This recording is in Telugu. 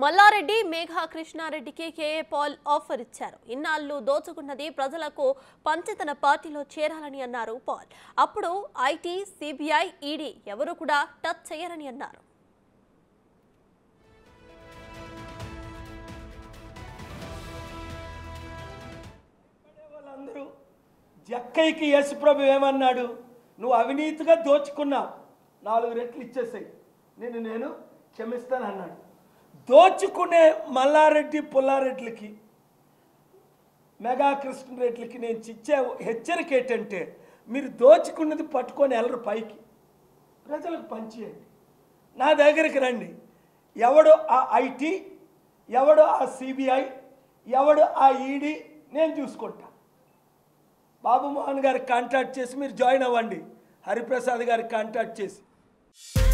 మల్లారెడ్డి మేఘా కృష్ణారెడ్డికి కేఏ పాల్ ఆఫర్ ఇచ్చారు ఇన్నాళ్ళు దోచుకున్నది ప్రజలకు పంచి తన పార్టీలో చేరాలని అన్నారు పాల్ అప్పుడు ఐటీ సిబిఐ ఈడీ ఎవరు కూడా టచ్ చేయరని అన్నారు వాళ్ళందరూ జక్కయ్యకి యేసుప్రభు ఏమన్నాడు నువ్వు అవినీతిగా దోచుకున్నావు నాలుగు రెట్లు ఇచ్చేసాయి నేను నేను క్షమిస్తాను అన్నాడు దోచుకునే మల్లారెడ్డి పుల్లారెడ్లకి మెగా కృష్ణరెడ్లకి నేను ఇచ్చే హెచ్చరిక ఏంటంటే మీరు దోచుకున్నది పట్టుకొని వెళ్ళరు పైకి ప్రజలకు పంచేయండి నా దగ్గరికి రండి ఎవడు ఆ ఐటీ ఎవడు ఆ సిబిఐ ఎవడు ఆ ఈడీ నేను చూసుకుంటా బాబు మోహన్ గారికి కాంటాక్ట్ చేసి మీరు జాయిన్ అవ్వండి హరిప్రసాద్ గారికి కాంటాక్ట్ చేసి